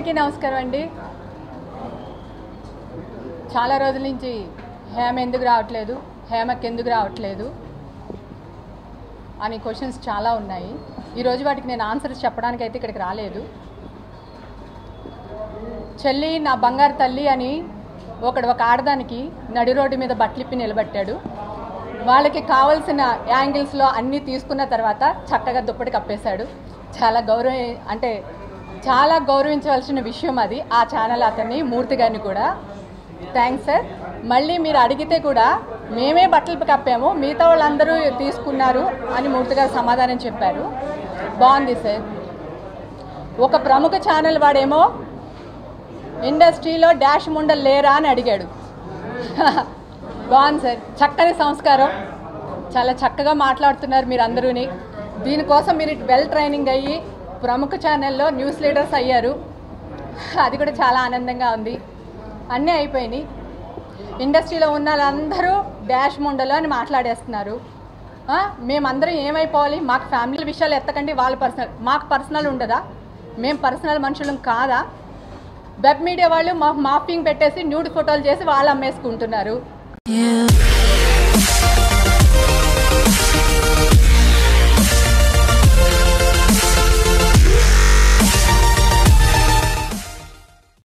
అందరికీ నమస్కారం అండి చాలా రోజుల నుంచి హేమ ఎందుకు రావట్లేదు హేమకి ఎందుకు రావట్లేదు అని క్వశ్చన్స్ చాలా ఉన్నాయి ఈరోజు వాటికి నేను ఆన్సర్స్ చెప్పడానికి అయితే ఇక్కడికి రాలేదు చెల్లి నా బంగారు తల్లి అని ఒకడు ఒక ఆడదానికి నడి రోడ్డు మీద బట్టలిప్పి నిలబెట్టాడు వాళ్ళకి కావలసిన యాంగిల్స్లో అన్నీ తీసుకున్న తర్వాత చక్కగా దుప్పటి కప్పేశాడు చాలా గౌరవ అంటే చాలా గౌరవించవలసిన విషయం అది ఆ ఛానల్ అతన్ని మూర్తి గారిని కూడా థ్యాంక్స్ సార్ మళ్ళీ మీరు అడిగితే కూడా మేమే బట్టలు కప్పాము మిగతా వాళ్ళందరూ తీసుకున్నారు అని మూర్తి గారు సమాధానం చెప్పారు బాగుంది సార్ ఒక ప్రముఖ ఛానల్ వాడేమో ఇండస్ట్రీలో డాష్ ముండలు లేరా అని అడిగాడు బాగుంది సార్ చక్కని సంస్కారం చాలా చక్కగా మాట్లాడుతున్నారు మీరు అందరూని దీనికోసం మీరు వెల్ ట్రైనింగ్ అయ్యి ప్రముఖ ఛానల్లో న్యూస్ లీడర్స్ అయ్యారు అది కూడా చాలా ఆనందంగా ఉంది అన్నీ అయిపోయినాయి ఇండస్ట్రీలో ఉన్న వాళ్ళందరూ డాష్ ముండలు అని మాట్లాడేస్తున్నారు ఆ, మేమందరం ఏమైపోవాలి మాకు ఫ్యామిలీ విషయాలు ఎత్తకండి వాళ్ళ పర్సనల్ మాకు పర్సనల్ ఉండదా మేము పర్సనల్ మనుషులం కాదా వెబ్ మీడియా వాళ్ళు మాకు మాఫింగ్ పెట్టేసి న్యూడ్ ఫోటోలు చేసి వాళ్ళు అమ్మేసుకుంటున్నారు You